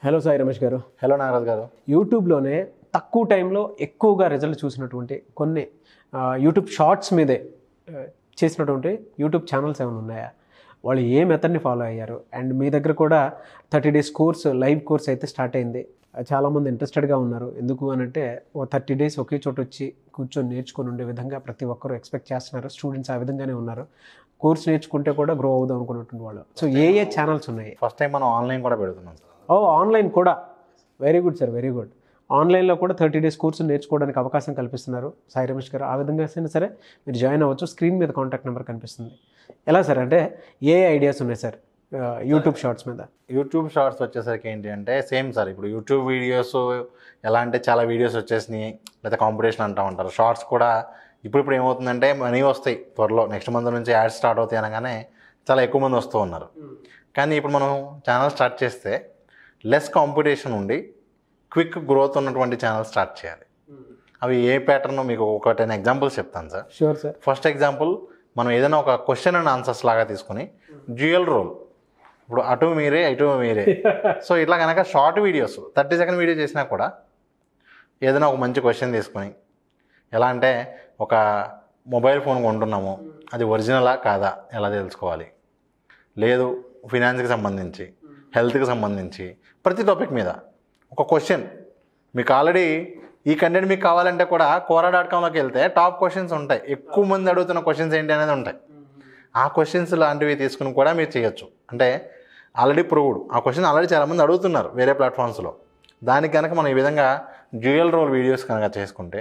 Hello Sai Ramesh గారు hello Nagaraj గారు యూట్యూబ్లోనే తక్కువ టైంలో ఎక్కువగా రిజల్ట్ చూసినటువంటి కొన్ని ఆ, యూట్యూబ్ షార్ట్స్ మీదే ఆ, చేసినటువంటి యూట్యూబ్ ఛానల్స్ ఏమైనా ఉన్నాయా వాళ్ళు ఏ మెథడ్ని ఫాలో అయ్యారు అండ్ మీ దగ్గర కూడా thirty days course live course అయితే స్టార్ట్ అయింది ఆ, చాలామంది ఇంట్రెస్టెడ్గా ఉన్నారు ఎందుకు అని అంటే ఓ థర్టీ డేస్ ఒకే చోట వచ్చి కూర్చొని నేర్చుకొని ఉండే విధంగా ప్రతి ఒక్కరూ ఎక్స్పెక్ట్ చేస్తున్నారు స్టూడెంట్స్ ఆ విధంగానే ఉన్నారు కోర్స్ నేర్చుకుంటే కూడా గ్రో అవుదాం అనుకున్నటువంటి వాళ్ళు సో ఏ ఏ ఛానల్స్ ఉన్నాయి ఫస్ట్ టైం మనం ఆన్లైన్ కూడా పెడుతున్నాం సార్ ఓ ఆన్లైన్ కూడా very good sir very good ఆన్లైన్లో కూడా థర్టీ డేస్ కోర్సు నేర్చుకోవడానికి అవకాశం కల్పిస్తున్నారు సాయి రమేష్ గారు ఆ విధంగా అయినా సరే మీరు జాయిన్ అవ్వచ్చు స్క్రీన్ మీద కాంటాక్ట్ నెంబర్ కనిపిస్తుంది ఎలా సార్ అంటే ఏ ఐడియాస్ ఉన్నాయి సార్ యూట్యూబ్ షార్ట్స్ మీద యూట్యూబ్ షార్ట్స్ వచ్చేసరికి ఏంటి అంటే సేమ్ సార్ ఇప్పుడు యూట్యూబ్ వీడియోస్ ఎలా అంటే చాలా వీడియోస్ వచ్చేసినాయి లేదా కాంపిటీషన్ అంటూ ఉంటారు షార్ట్స్ కూడా ఇప్పుడు ఇప్పుడు ఏమవుతుందంటే మనీ వస్తాయి త్వరలో నెక్స్ట్ మంత్ నుంచి యాడ్స్ స్టార్ట్ అవుతాయి అనగానే చాలా ఎక్కువ మంది వస్తూ ఉన్నారు కానీ ఇప్పుడు మనం ఛానల్ స్టార్ట్ చేస్తే లెస్ కాంపిటీషన్ ఉండి క్విక్ గ్రోత్ ఉన్నటువంటి ఛానల్ స్టార్ట్ చేయాలి అవి ఏ ప్యాటర్న్ మీకు ఒక టెన్ ఎగ్జాంపుల్స్ చెప్తాను sir sure sir first example మనం ఏదైనా ఒక క్వశ్చన్ అండ్ ఆన్సర్స్ లాగా తీసుకుని డ్యూయల్ రోల్ ఇప్పుడు అటు మీరే ఇటు మీరే సో ఇట్లా కనుక short videos thirty second video చేసినా కూడా ఏదైనా ఒక మంచి క్వశ్చన్ తీసుకొని ఎలా అంటే ఒక మొబైల్ ఫోన్ కొంటున్నాము అది ఒరిజినలా కాదా ఎలా తెలుసుకోవాలి లేదు ఫినాన్స్కి సంబంధించి హెల్త్కి సంబంధించి ప్రతి టాపిక్ మీద ఒక క్వశ్చన్ మీకు ఆల్రెడీ ఈ కంటెంట్ మీకు కావాలంటే కూడా కోరా డాట్ కామ్లోకి వెళ్తే టాప్ క్వశ్చన్స్ ఉంటాయి ఎక్కువ మంది అడుగుతున్న క్వశ్చన్స్ ఏంటి అనేది ఉంటాయి ఆ క్వశ్చన్స్ లాంటివి తీసుకుని కూడా మీరు చేయొచ్చు అంటే ఆల్రెడీ ప్రూవ్డ్ ఆ క్వశ్చన్ ఆల్రెడీ చాలామంది అడుగుతున్నారు వేరే ప్లాట్ఫామ్స్లో దానికి కనుక మనం ఈ విధంగా డ్యూయల్ రోల్ వీడియోస్ కనుక చేసుకుంటే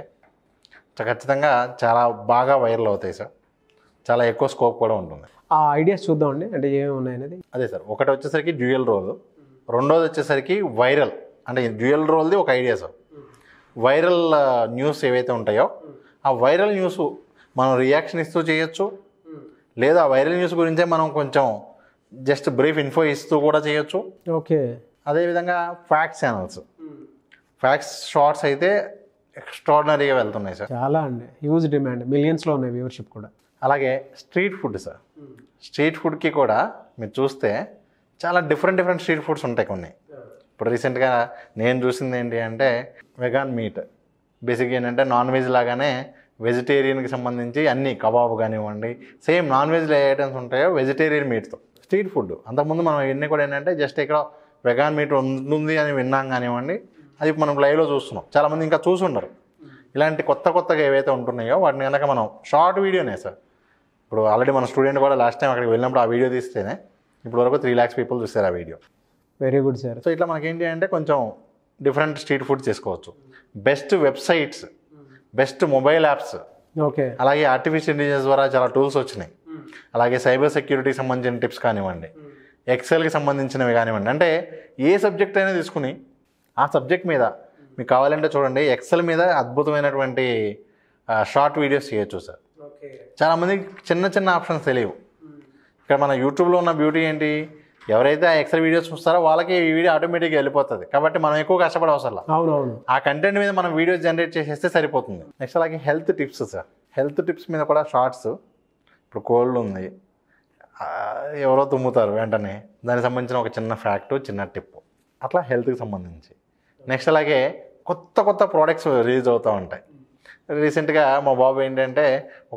చ- ఖచ్చితంగా చాలా బాగా వైరల్ అవుతాయి సార్ చాలా ఎక్కువ స్కోప్ కూడా ఉంటుంది ఆ ఐడియాస్ చూద్దామండి అంటే ఏమేమి ఉన్నాయనేది అదే సార్ ఒకటి వచ్చేసరికి డ్యూయల్ రోల్ రెండోది వచ్చేసరికి వైరల్ అంటే డ్యూయల్ రోల్ది ఒక ఐడియా సార్ వైరల్ న్యూస్ ఏవైతే ఉంటాయో ఆ వైరల్ న్యూస్ మనం రియాక్షన్ ఇస్తూ చేయొచ్చు లేదా వైరల్ న్యూస్ గురించే మనం కొంచెం జస్ట్ బ్రీఫ్ ఇన్ఫో ఇస్తూ కూడా చేయొచ్చు ఓకే అదేవిధంగా ఫ్యాక్స్ ఛానల్స్ ఫ్యాక్స్ షార్ట్స్ అయితే ఎక్స్ట్రాడినరీగా వెళ్తున్నాయి సార్ చాలా అండి హ్యూజ్ డిమాండ్ మిలియన్స్లో ఉన్నాయి వ్యూవర్షిప్ కూడా అలాగే స్ట్రీట్ ఫుడ్ సార్ స్ట్రీట్ ఫుడ్కి కూడా మీరు చూస్తే చాలా డిఫరెంట్ డిఫరెంట్ స్ట్రీట్ ఫుడ్స్ ఉంటాయి కొన్ని ఇప్పుడు రీసెంట్గా నేను చూసింది ఏంటి అంటే వెగాన్ మీట్ బేసిక్గా ఏంటంటే నాన్ వెజ్ లాగానే వెజిటేరియన్కి సంబంధించి అన్ని కబాబ్ కానివ్వండి సేమ్ నాన్ వెజ్లో ఏ ఐటమ్స్ ఉంటాయో వెజిటేరియన్ మీట్తో స్ట్రీట్ ఫుడ్ అంతకుముందు మనం ఇవన్నీ కూడా ఏంటంటే జస్ట్ ఇక్కడ వెగాన్ మీట్ ఉంటుంది అని విన్నాం కానివ్వండి అది మనం లైవ్లో చూస్తున్నాం చాలామంది ఇంకా చూసుండరు ఇలాంటి కొత్త కొత్తగా ఏవైతే ఉంటున్నాయో వాటిని కనుక మనం షార్ట్ వీడియోనే సార్ ఇప్పుడు ఆల్రెడీ మన స్టూడెంట్ కూడా లాస్ట్ టైం అక్కడికి వెళ్ళినప్పుడు ఆ వీడియో తీస్తేనే ఇప్పుడు వరకు త్రీ ల్యాక్స్ పీపుల్ చూస్తారు ఆ video very good sir so ఇట్లా మనకేంటి అంటే కొంచెం డిఫరెంట్ స్ట్రీట్ ఫుడ్ చేసుకోవచ్చు best websites best mobile apps okay అలాగే ఆర్టిఫిషియల్ ఇంటెలిజెన్స్ ద్వారా చాలా టూల్స్ వచ్చినాయి అలాగే సైబర్ సెక్యూరిటీకి సంబంధించిన టిప్స్ కానివ్వండి ఎక్సెల్కి సంబంధించినవి కానివ్వండి అంటే ఏ సబ్జెక్ట్ అయినా తీసుకుని ఆ సబ్జెక్ట్ మీద మీకు కావాలంటే చూడండి ఎక్సెల్ మీద అద్భుతమైనటువంటి షార్ట్ వీడియోస్ చేయొచ్చు సార్ ఓకే చాలామందికి చిన్న చిన్న ఆప్షన్స్ తెలియవు ఇక్కడ మన యూట్యూబ్లో ఉన్న బ్యూటీ ఏంటి ఎవరైతే ఆ ఎక్సెల్ వీడియోస్ చూస్తారో వాళ్ళకి ఈ వీడియో ఆటోమేటిక్గా వెళ్ళిపోతుంది కాబట్టి మనం ఎక్కువ కష్టపడే అవసరం లేదు. అవునవును ఆ కంటెంట్ మీద మనం వీడియోస్ జనరేట్ చేసేస్తే సరిపోతుంది నెక్స్ట్ అలాగే health tips sir health tips మీద కూడా షార్ట్స్ ఇప్పుడు కోల్డ్ ఉంది ఆ, ఎవరో తుమ్ముతారు వెంటనే దానికి సంబంధించిన ఒక చిన్న ఫ్యాక్ట్ చిన్న టిప్ అట్లా హెల్త్కి సంబంధించి నెక్స్ట్ అలాగే కొత్త కొత్త ప్రోడక్ట్స్ రిలీజ్ అవుతూ ఉంటాయి రీసెంట్గా మా బాబు ఏంటంటే ఒక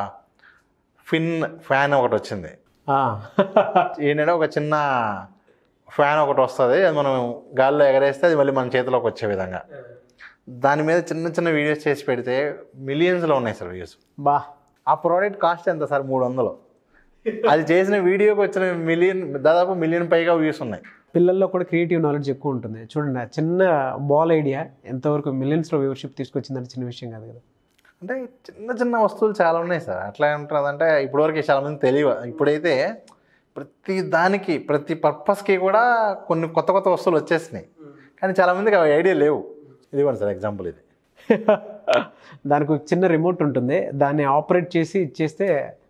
ఫిన్ ఫ్యాన్ ఒకటి వచ్చింది ఆ. ఏంటంటే ఒక చిన్న ఫ్యాన్ ఒకటి వస్తుంది అది మనం గాల్లో ఎగరేస్తే అది మళ్ళీ మన చేతిలోకి వచ్చే విధంగా దాని మీద చిన్న చిన్న వీడియోస్ చేసి పెడితే మిలియన్స్లో ఉన్నాయి సార్ వ్యూస్ బా ఆ ప్రోడక్ట్ కాస్ట్ ఎంత సార్ మూడు వందలు అది చేసిన వీడియోకి వచ్చిన మిలియన్ దాదాపు మిలియన్ పైగా వ్యూస్ ఉన్నాయి పిల్లల్లో కూడా క్రియేటివ్ నాలెడ్జ్ ఎక్కువ ఉంటుంది చూడండి ఆ చిన్న బాల్ ఐడియా ఎంతవరకు మిలియన్స్లో వ్యూవర్షిప్ తీసుకొచ్చిందంటే చిన్న విషయం కాదు కదా అంటే చిన్న చిన్న వస్తువులు చాలా ఉన్నాయి సార్ అట్లా ఉంటుందంటే ఇప్పటివరకు చాలా మంది తెలియదు ఇప్పుడైతే ప్రతి దానికి ప్రతి పర్పస్కి కూడా కొన్ని కొత్త కొత్త వస్తువులు వచ్చేసినాయి కానీ చాలామందికి అవి ఐడియా లేవు ఇదిగోండి సార్ ఎగ్జాంపుల్ ఇది దానికి ఒక చిన్న రిమోట్ ఉంటుంది దాన్ని ఆపరేట్ చేసి ఇచ్చేస్తే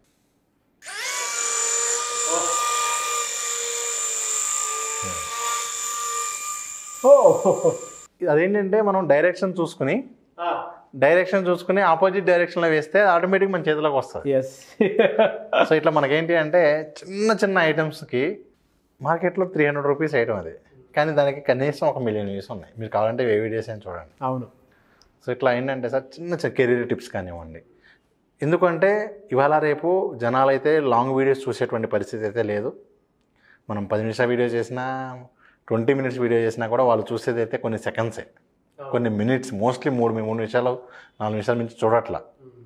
ఓ అదేంటంటే మనం డైరెక్షన్ చూసుకుని డైరెక్షన్ చూసుకుని ఆపోజిట్ డైరెక్షన్లో వేస్తే ఆటోమేటిక్ మన చేతిలోకి వస్తుంది ఎస్ సో ఇట్లా మనకేంటి అంటే చిన్న చిన్న ఐటమ్స్కి మార్కెట్లో త్రీ హండ్రెడ్ రూపీస్ ఐటమ్ అది కానీ దానికి కనీసం ఒక మిలియన్ వ్యూస్ ఉన్నాయి మీరు కావాలంటే ఏ వీడియోస్ అని చూడండి అవును సో ఇట్లా ఏంటంటే సార్ చిన్న చిన్న కెరీర్ టిప్స్ కానివ్వండి ఎందుకంటే ఇవాళ రేపు జనాలు అయితే లాంగ్ వీడియోస్ చూసేటువంటి పరిస్థితి అయితే లేదు మనం పది నిమిషాల వీడియో చేసినా ట్వంటీ మినిట్స్ వీడియో చేసినా కూడా వాళ్ళు చూసేది అయితే కొన్ని సెకండ్సే కొన్ని మినిట్స్ మోస్ట్లీ మూడు మూడు నిమిషాలు నాలుగు నిమిషాల నుంచి చూడట్లా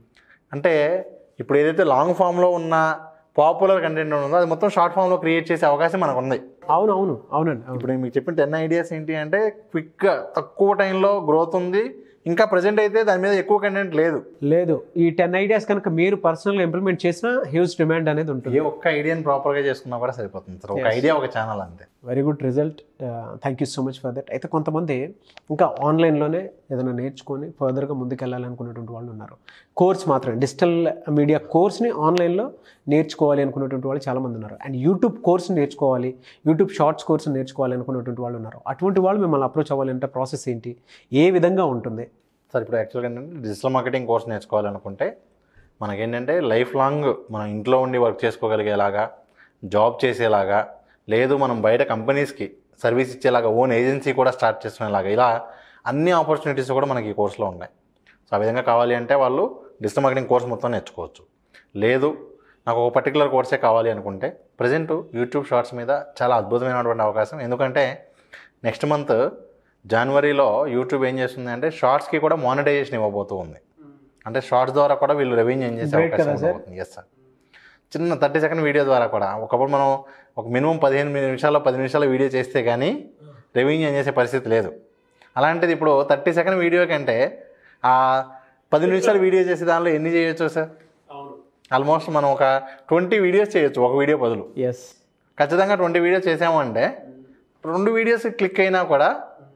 అంటే ఇప్పుడు ఏదైతే లాంగ్ ఫామ్లో ఉన్న పాపులర్ కంటెంట్ ఉందో అది మొత్తం షార్ట్ ఫామ్లో క్రియేట్ చేసే అవకాశం మనకు ఉంది అవును అవును అవునండి అవును ఇప్పుడు నేను మీకు చెప్పిన టెన్ ఐడియాస్ ఏంటి అంటే క్విక్గా తక్కువ టైంలో గ్రోత్ ఉంది ఇంకా ప్రజెంట్ అయితే దాని మీద ఎక్కువ కంటెంట్ లేదు లేదు ఈ టెన్ ఐడియాస్ కనుక మీరు పర్సనల్గా ఇంప్లిమెంట్ చేసినా హ్యూజ్ డిమాండ్ అనేది ఉంటుంది ఏ ఒక్క ఐడియాని ప్రాపర్గా చేసుకున్నా కూడా సరిపోతుంది సార్ ఒక ఐడియా ఒక ఛానల్ అంతే very good result thank you so much for that అయితే కొంతమంది ఇంకా ఆన్లైన్లోనే ఏదైనా నేర్చుకొని ఫర్దర్గా ముందుకెళ్ళాలనుకున్నటువంటి వాళ్ళు ఉన్నారు కోర్స్ మాత్రమే డిజిటల్ మీడియా కోర్స్ని ఆన్లైన్లో నేర్చుకోవాలి అనుకున్నటువంటి వాళ్ళు చాలామంది ఉన్నారు అండ్ యూట్యూబ్ కోర్స్ నేర్చుకోవాలి యూట్యూబ్ షార్ట్స్ కోర్స్ నేర్చుకోవాలి అనుకున్నటువంటి వాళ్ళు ఉన్నారు అటువంటి వాళ్ళు మిమ్మల్ని అప్రోచ్ అవ్వాలంటే ప్రాసెస్ ఏంటి ఏ విధంగా ఉంటుంది సార్ ఇప్పుడు యాక్చువల్గా ఏంటంటే డిజిటల్ మార్కెటింగ్ కోర్స్ నేర్చుకోవాలనుకుంటే మనకేంటంటే లైఫ్ లాంగ్ మనం ఇంట్లో ఉండి వర్క్ చేసుకోగలిగేలాగా జాబ్ చేసేలాగా లేదు మనం బయట కంపెనీస్కి సర్వీస్ ఇచ్చేలాగా ఓన్ ఏజెన్సీ కూడా స్టార్ట్ చేసుకునేలాగా ఇలా అన్ని ఆపర్చునిటీస్ కూడా మనకి ఈ కోర్సులో ఉన్నాయి సో ఆ విధంగా కావాలి అంటే వాళ్ళు డిజిటల్ మార్కెటింగ్ కోర్స్ మొత్తం నేర్చుకోవచ్చు లేదు నాకు ఒక పర్టికులర్ కోర్సే కావాలి అనుకుంటే ప్రజెంట్ యూట్యూబ్ షార్ట్స్ మీద చాలా అద్భుతమైనటువంటి అవకాశం ఎందుకంటే నెక్స్ట్ మంత్ జనవరిలో యూట్యూబ్ ఏం చేస్తుంది అంటే షార్ట్స్కి కూడా మానిటైజేషన్ ఇవ్వబోతూ ఉంది అంటే షార్ట్స్ ద్వారా కూడా వీళ్ళు రెవెన్యూ ఏం చేసే Great అవకాశం కదా sir? ఉండబోతుంది ఎస్ సార్ చిన్న థర్టీ సెకండ్ వీడియో ద్వారా కూడా ఒకప్పుడు మనం ఒక మినిమం పదిహేను నిమిషాలు పది నిమిషాల వీడియో చేస్తే కానీ రెవెన్యూ ఏం చేసే పరిస్థితి లేదు అలాంటిది ఇప్పుడు థర్టీ సెకండ్ వీడియో కంటే ఆ పది నిమిషాలు వీడియో చేసే దానిలో ఎన్ని చేయొచ్చు సార్ ఆల్మోస్ట్ మనం ఒక ట్వంటీ వీడియోస్ చేయొచ్చు ఒక వీడియో బదులు ఎస్ ఖచ్చితంగా ట్వంటీ వీడియోస్ చేసామంటే రెండు వీడియోస్ క్లిక్ అయినా కూడా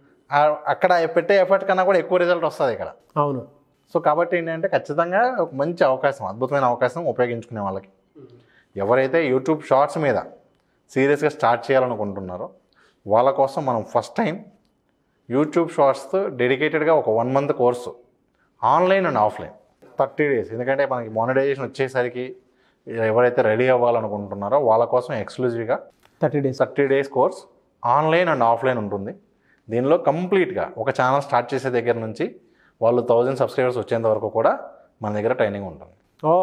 ఆ- అక్కడ పెట్టే ఎఫర్ట్ కన్నా కూడా ఎక్కువ రిజల్ట్ వస్తుంది ఇక్కడ అవును సో కాబట్టి ఏంటంటే ఖచ్చితంగా ఒక మంచి అవకాశం అద్భుతమైన అవకాశం ఉపయోగించుకునే వాళ్ళకి ఎవరైతే యూట్యూబ్ షార్ట్స్ మీద సీరియస్గా స్టార్ట్ చేయాలనుకుంటున్నారో వాళ్ళ కోసం మనం ఫస్ట్ టైం యూట్యూబ్ షార్ట్స్తో డెడికేటెడ్గా ఒక one month course online and offline thirty days ఎందుకంటే మనకి మానిటైజేషన్ వచ్చేసరికి ఎవరైతే రెడీ అవ్వాలనుకుంటున్నారో వాళ్ళ కోసం ఎక్స్క్లూజివ్గా thirty days thirty days course online and offline ఉంటుంది దీనిలో కంప్లీట్గా ఒక ఛానల్ స్టార్ట్ చేసే దగ్గర నుంచి వాళ్ళు థౌజండ్ సబ్స్క్రైబర్స్ వచ్చేంత వరకు కూడా మన దగ్గర ట్రైనింగ్ ఉంటుంది ఓ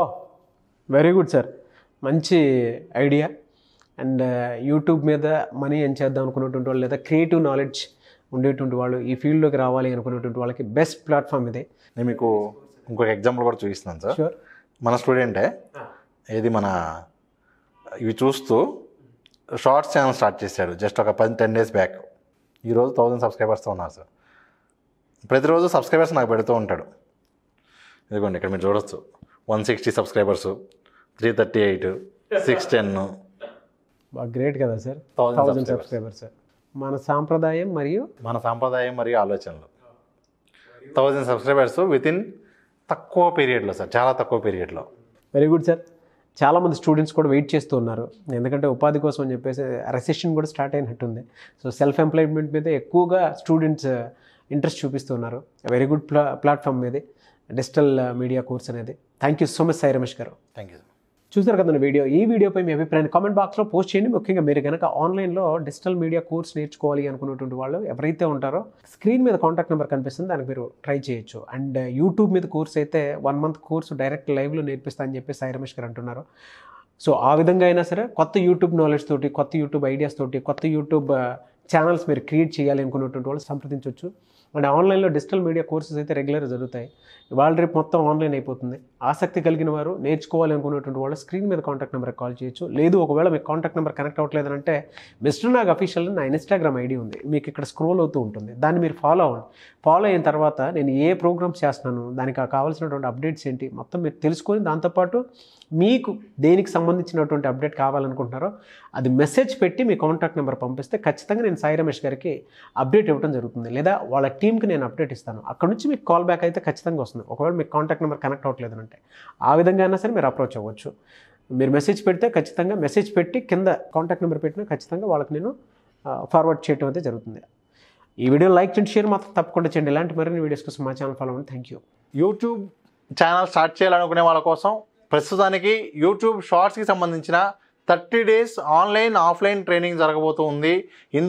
వెరీ గుడ్ సార్ మంచి ఐడియా అండ్ యూట్యూబ్ మీద మనీ ఏం చేద్దాం అనుకున్నటువంటి వాళ్ళు లేదా క్రియేటివ్ నాలెడ్జ్ ఉండేటువంటి వాళ్ళు ఈ ఫీల్డ్లోకి రావాలి అనుకున్నటువంటి వాళ్ళకి బెస్ట్ ప్లాట్ఫామ్ ఇదే నేను మీకు ఇంకొక ఎగ్జాంపుల్ కూడా చూపిస్తున్నాను సార్ షూర్ మన స్టూడెంటే ఏది మన ఇవి చూస్తూ షార్ట్స్ ఛానల్ స్టార్ట్ చేశాడు జస్ట్ ఒక పది టెన్ డేస్ బ్యాక్ ఈరోజు థౌజండ్ సబ్స్క్రైబర్స్తో ఉన్నారు సార్ ప్రతిరోజు సబ్స్క్రైబర్స్ నాకు పెడుతూ ఉంటాడు ఇదిగోండి ఇక్కడ మీరు చూడొచ్చు one sixty subscribers three thirty eight six ten బాగా గ్రేట్ కదా sir Thousand thousand subscribers. Subscribers మన సాంప్రదాయం మరియు మన సాంప్రదాయం మరియు ఆలోచనలు థౌజండ్ సబ్స్క్రైబర్స్ విత్ ఇన్ తక్కువ పీరియడ్లో సార్ చాలా తక్కువ పీరియడ్లో వెరీ గుడ్ సార్ చాలామంది స్టూడెంట్స్ కూడా వెయిట్ చేస్తూ ఉన్నారు ఎందుకంటే ఉపాధి కోసం అని చెప్పేసి రెసెషన్ కూడా స్టార్ట్ అయినట్టుంది సో సెల్ఫ్ ఎంప్లాయ్మెంట్ మీద ఎక్కువగా స్టూడెంట్స్ ఇంట్రెస్ట్ చూపిస్తున్నారు వెరీ గుడ్ ప్లా ప్లాట్ఫామ్ ఇది డిజిటల్ మీడియా కోర్స్ అనేది thank you so much Sai Ramesh గారు థ్యాంక్ యూ సార్ చూసారు కదండి వీడియో ఈ వీడియోపై మీ అభిప్రాయాన్ని కామెంట్ బాక్స్లో పోస్ట్ చేయండి ముఖ్యంగా మీరు కనుక ఆన్లైన్లో డిజిటల్ మీడియా కోర్స్ నేర్చుకోవాలి అనుకున్నటువంటి వాళ్ళు ఎవరైతే ఉంటారో స్క్రీన్ మీద కాంటాక్ట్ నెంబర్ కనిపిస్తుంది దానికి మీరు ట్రై చేయొచ్చు అండ్ యూట్యూబ్ మీద కోర్స్ అయితే వన్ మంత్ కోర్స్ డైరెక్ట్ లైవ్లో నేర్పిస్తా అని చెప్పి సాయి రమేష్ గారు అంటున్నారు సో ఆ విధంగా అయినా సరే కొత్త యూట్యూబ్ నాలెడ్జ్ తోటి కొత్త యూట్యూబ్ ఐడియాస్ తోటి కొత్త యూట్యూబ్ ఛానల్స్ మీరు క్రియేట్ చేయాలి అనుకున్నటువంటి వాళ్ళు సంప్రదించవచ్చు అండ్ ఆన్లైన్లో డిజిటల్ మీడియా కోర్సెస్ అయితే రెగ్యులర్ జరుగుతాయి ఇవాళ రేపు మొత్తం ఆన్లైన్ అయిపోతుంది ఆసక్తి కలిగిన వారు నేర్చుకోవాలి అనుకున్నటువంటి వాళ్ళు స్క్రీన్ మీద కాంటాక్ట్ నెంబర్కి కాల్ చేయొచ్చు లేదు ఒకవేళ మీకు కాంటాక్ట్ నెంబర్ కనెక్ట్ అవ్వట్లేదు అంటే మిస్టర్ నాగ్ అఫీషియల్ నా ఇన్స్టాగ్రామ్ ఐడి ఉంది మీకు ఇక్కడ స్క్రోల్ అవుతూ ఉంటుంది దాన్ని మీరు ఫాలో అవ్వండి ఫాలో అయిన తర్వాత నేను ఏ ప్రోగ్రామ్స్ చేస్తున్నాను దానికి కావాల్సినటువంటి అప్డేట్స్ ఏంటి మొత్తం మీరు తెలుసుకొని దాంతోపాటు మీకు దేనికి సంబంధించినటువంటి అప్డేట్ కావాలనుకుంటున్నారో అది మెసేజ్ పెట్టి మీ కాంటాక్ట్ నెంబర్ పంపిస్తే ఖచ్చితంగా నేను సాయి రమేష్ గారికి అప్డేట్ ఇవ్వడం జరుగుతుంది లేదా వాళ్ళ టీంకి నేను అప్డేట్ ఇస్తాను అక్కడ నుంచి మీకు కాల్ బ్యాక్ అయితే ఖచ్చితంగా వస్తుంది ఒకవేళ మీకు కాంటాక్ట్ నెంబర్ కనెక్ట్ అవ్వట్లేదు అంటే ఆ విధంగా అయినా సరే మీరు అప్రోచ్ అవ్వచ్చు మీరు మెసేజ్ పెడితే ఖచ్చితంగా మెసేజ్ పెట్టి కింద కాంటాక్ట్ నెంబర్ పెట్టినా ఖచ్చితంగా వాళ్ళకి నేను ఫార్వర్డ్ చేయడం అయితే జరుగుతుంది ఈ వీడియో లైక్ చేయండి షేర్ మాత్రం తప్పకుండా చేయండి ఇలాంటి మరిన్ని వీడియోస్ కోసం మా ఛానల్ ఫాలో అవ్వండి thank you YouTube channel start చేయాలనుకునే వాళ్ళ కోసం ప్రస్తుతానికి యూట్యూబ్ షార్ట్స్కి సంబంధించిన thirty days online offline training జరగబోతూ ఉంది ఇందులో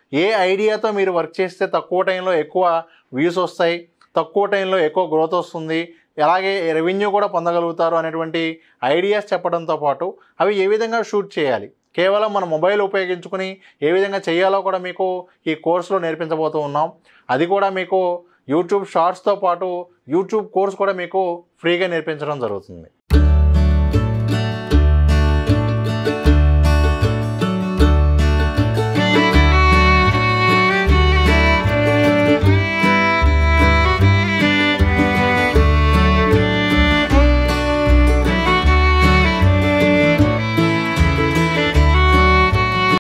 ఏ ఐడియాతో మీరు వర్క్ చేస్తే తక్కువ టైంలో ఎక్కువ వ్యూస్ వస్తాయి తక్కువ టైంలో ఎక్కువ గ్రోత్ వస్తుంది అలాగే రెవెన్యూ కూడా పొందగలుగుతారు అనేటువంటి ఐడియాస్ చెప్పడంతో పాటు అవి ఏ విధంగా షూట్ చేయాలి కేవలం మన మొబైల్ ఉపయోగించుకుని ఏ విధంగా చేయాలో కూడా మీకు ఈ కోర్సులో నేర్పించబోతూ ఉన్నాం అది కూడా మీకు యూట్యూబ్ షార్ట్స్తో పాటు యూట్యూబ్ కోర్స్ కూడా మీకు ఫ్రీగా నేర్పించడం జరుగుతుంది